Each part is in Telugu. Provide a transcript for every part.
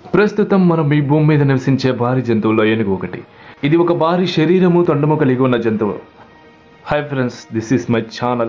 ప్రస్తుతం మనం ఈ భూమి మీద నివసించే భారీ జంతువుల్లో ఏనుగు ఒకటి ఇది ఒక భారీ శరీరము తొండము కలిగి ఉన్న జంతువు hi friends this is my channel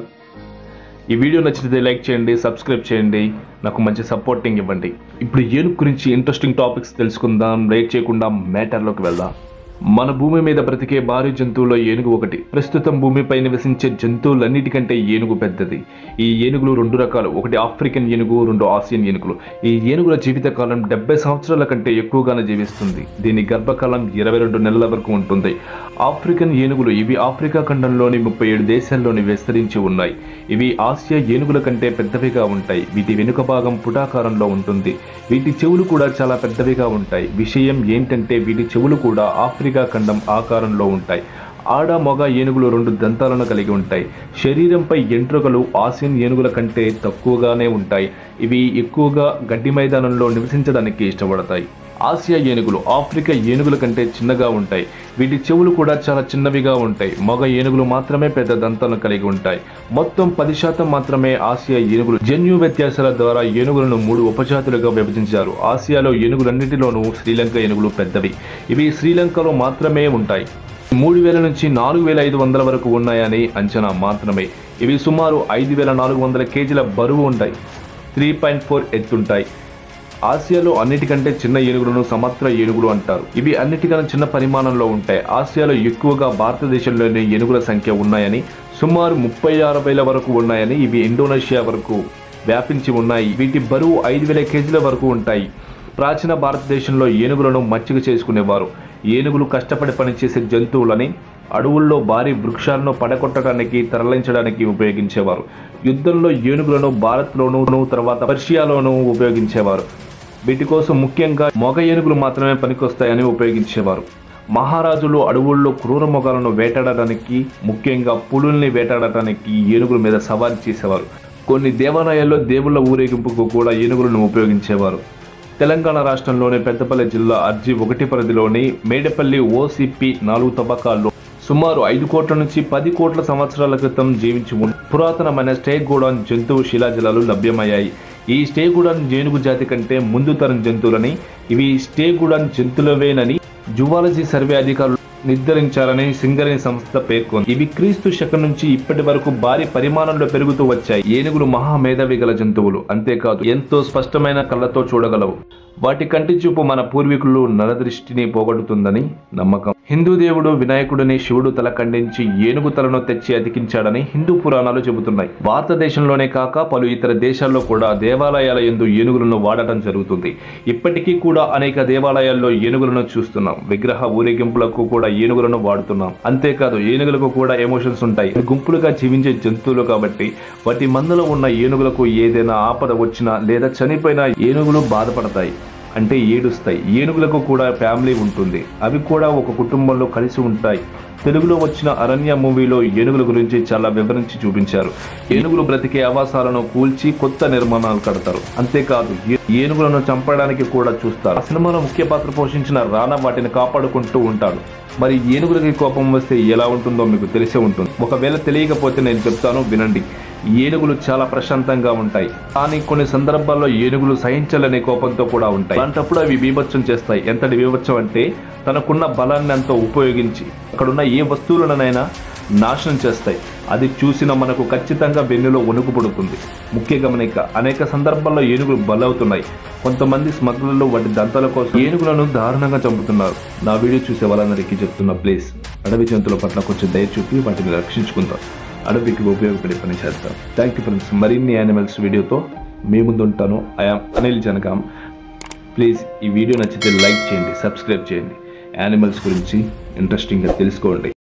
ఈ వీడియో నచ్చితే లైక్ చేయండి సబ్స్క్రైబ్ చేయండి నాకు మంచి సపోర్టింగ్ ఇవ్వండి ఇప్పుడు ఏనుగు గురించి ఇంట్రెస్టింగ్ టాపిక్స్ తెలుసుకుందాం లేట్ చేయకుండా మ్యాటర్లోకి వెళ్దాం మన భూమి మీద బ్రతికే భారీ జంతువుల్లో ఏనుగు ఒకటి ప్రస్తుతం భూమిపై నివసించే జంతువులన్నిటికంటే ఏనుగు పెద్దది ఈ ఏనుగులు రెండు రకాలు ఒకటి ఆఫ్రికన్ ఏనుగు రెండు ఆసియన్ ఏనుగులు ఈ ఏనుగుల జీవితకాలం డెబ్బై సంవత్సరాల కంటే ఎక్కువగానే జీవిస్తుంది దీని గర్భకాలం ఇరవై రెండు నెలల వరకు ఉంటుంది ఆఫ్రికన్ ఏనుగులు ఇవి ఆఫ్రికా ఖండంలోని ముప్పై ఏడు దేశాల్లోని విస్తరించి ఉన్నాయి ఇవి ఆసియా ఏనుగుల కంటే పెద్దవిగా ఉంటాయి వీటి వెనుక భాగం పుటాకారంలో ఉంటుంది వీటి చెవులు కూడా చాలా పెద్దవిగా ఉంటాయి విషయం ఏంటంటే వీటి చెవులు కూడా ఆఫ్రికా ఖండం ఆకారంలో ఉంటాయి ఆడ మగ ఏనుగులు రెండు దంతాలను కలిగి ఉంటాయి శరీరంపై ఎంట్రుకలు ఆసియన్ ఏనుగుల కంటే తక్కువగానే ఉంటాయి ఇవి ఎక్కువగా గడ్డి మైదానంలో నివసించడానికి ఇష్టపడతాయి ఆసియా ఏనుగులు ఆఫ్రికా ఏనుగుల కంటే చిన్నగా ఉంటాయి వీటి చెవులు కూడా చాలా చిన్నవిగా ఉంటాయి మగ ఏనుగులు మాత్రమే పెద్ద దంతాలను కలిగి ఉంటాయి మొత్తం పది శాతం మాత్రమే ఆసియా ఏనుగులు జన్యు వ్యత్యాసాల ద్వారా ఏనుగులను మూడు ఉపజాతులుగా విభజించారు ఆసియాలో ఏనుగులన్నిటిలోనూ శ్రీలంక ఏనుగులు పెద్దవి ఇవి శ్రీలంకలో మాత్రమే ఉంటాయి మూడు వేల నుంచి నాలుగు వేల ఐదు వందల వరకు ఉన్నాయని అంచనా మాత్రమే ఇవి సుమారు ఐదు వేల నాలుగు వందల కేజీల బరువు ఉంటాయి త్రీ పాయింట్ ఫోర్ ఎత్తుంటాయి ఆసియాలో అన్నిటికంటే చిన్న ఏనుగులను సమత్ర ఏనుగులు అంటారు ఇవి అన్నిటికన్నా చిన్న పరిమాణంలో ఉంటాయి ఆసియాలో ఎక్కువగా భారతదేశంలోని ఏనుగుల సంఖ్య ఉన్నాయని సుమారు ముప్పై ఆరు వేల వరకు ఉన్నాయని ఇవి ఇండోనేషియా వరకు వ్యాపించి ఉన్నాయి వీటి బరువు ఐదు వేల కేజీల వరకు ఉంటాయి ప్రాచీన భారతదేశంలో ఏనుగులను మచ్చిక చేసుకునేవారు ఏనుగులు కష్టపడి పనిచేసే జంతువులని అడవుల్లో భారీ వృక్షాలను పడగొట్టడానికి తరలించడానికి ఉపయోగించేవారు యుద్ధంలో ఏనుగులను భారత్లోనూ తర్వాత పర్షియాలోనూ ఉపయోగించేవారు వీటి కోసం ముఖ్యంగా మొగ ఏనుగులు మాత్రమే పనికొస్తాయని ఉపయోగించేవారు మహారాజులు అడవుల్లో క్రూర మొగాలను వేటాడడానికి ముఖ్యంగా పులుల్ని వేటాడటానికి ఏనుగుల మీద సవారీ చేసేవారు కొన్ని దేవాలయాల్లో దేవుళ్ళ ఊరేగింపుకు కూడా ఏనుగులను ఉపయోగించేవారు తెలంగాణ రాష్ట్రంలోని పెద్దపల్లి జిల్లా అర్జీ ఒకటి పరిధిలోని మేడపల్లి ఓసిపి నాలుగు తవ్వకాల్లో సుమారు ఐదు కోట్ల నుంచి పది కోట్ల సంవత్సరాల క్రితం జీవించి ఉన్న పురాతనమైన స్టేగూడాన్ జంతువు శిలాజలాలు లభ్యమయ్యాయి ఈ స్టేగూడాన్ జేనుగు జాతి కంటే ముందు తరం జంతువులని ఇవి స్టేగూడాన్ జంతువులవేనని జువాలజీ సర్వే అధికారులు నిర్ధారించారని సింగరేణి సంస్థ పేర్కొంది ఇవి క్రీస్తు శకం నుంచి ఇప్పటి వరకు భారీ పరిమాణంలో పెరుగుతూ వచ్చాయి ఏనుగులు మహామేధావి గల జంతువులు అంతేకాదు ఎంతో స్పష్టమైన కళ్ళతో చూడగలవు వాటి కంటి చూపు మన పూర్వీకులు నరదృష్టిని పోగొడుతుందని నమ్మకం హిందూ దేవుడు వినాయకుడిని శివుడు తల ఖండించి ఏనుగు తలను తెచ్చి అతికించాడని హిందూ పురాణాలు చెబుతున్నాయి భారతదేశంలోనే కాక పలు ఇతర దేశాల్లో కూడా దేవాలయాల ఎందు ఏనుగులను వాడటం జరుగుతుంది ఇప్పటికీ కూడా అనేక దేవాలయాల్లో ఏనుగులను చూస్తున్నాం విగ్రహ ఊరేగింపులకు కూడా ఏనుగులను వాడుతున్నాం అంతేకాదు ఏనుగులకు కూడా ఎమోషన్స్ ఉంటాయి ఇవి గుంపులుగా జీవించే జంతువులు కాబట్టి వాటి మందలో ఉన్న ఏనుగులకు ఏదైనా ఆపద వచ్చినా లేదా చనిపోయినా ఏనుగులు బాధపడతాయి అంటే ఏడుస్తాయి ఏనుగులకు కూడా ఫ్యామిలీ ఉంటుంది అవి కూడా ఒక కుటుంబంలో కలిసి ఉంటాయి తెలుగులో వచ్చిన అరణ్య మూవీలో ఏనుగుల గురించి చాలా వివరించి చూపించారు ఏనుగులు బ్రతికే ఆవాసాలను కూల్చి కొత్త నిర్మాణాలు కడతారు అంతేకాదు ఏ- ఏనుగులను చంపడానికి కూడా చూస్తారు ఆ సినిమాలో ముఖ్య పాత్ర పోషించిన రానా వాటిని కాపాడుకుంటూ ఉంటాడు మరి ఏనుగులకి కోపం వస్తే ఎలా ఉంటుందో మీకు తెలిసే ఉంటుంది ఒకవేళ తెలియకపోతే నేను చెప్తాను వినండి ఏనుగులు చాలా ప్రశాంతంగా ఉంటాయి కానీ కొన్ని సందర్భాల్లో ఏనుగులు సహించలేని కోపంతో కూడా ఉంటాయి అలాంటప్పుడు అవి బీభత్సం చేస్తాయి ఎంతటి బీభత్సం అంటే తనకున్న బలాన్ని అంతా ఉపయోగించి అక్కడున్న ఏ వస్తువులనైనా నాశనం చేస్తాయి అది చూసిన మనకు ఖచ్చితంగా వెన్నులో వణుకు పుడుతుంది ముఖ్య గమనిక అనేక సందర్భాల్లో ఏనుగులు బలవుతున్నాయి కొంతమంది స్మగ్లర్లు వాటి దంతాల కోసం ఏనుగులను దారుణంగా చంపుతున్నారు నా వీడియో చూసే వాళ్ళందరికీ చెప్తున్న ప్లీజ్ అడవి జంతువుల పట్ల కొంచెం దయ చూపి వాటిని రక్షించుకుందాం అడవికి ఉపయోగపడే పని చేద్దాం థ్యాంక్ యూ ఫ్రెండ్స్ మరిన్ని యానిమల్స్ వీడియోతో మీ ముందు ఉంటాను ఐఆమ్ అనిల్ జనగాం ప్లీజ్ ఈ వీడియో నచ్చితే లైక్ చేయండి సబ్స్క్రైబ్ చేయండి యానిమల్స్ గురించి ఇంట్రెస్టింగ్గా తెలుసుకోండి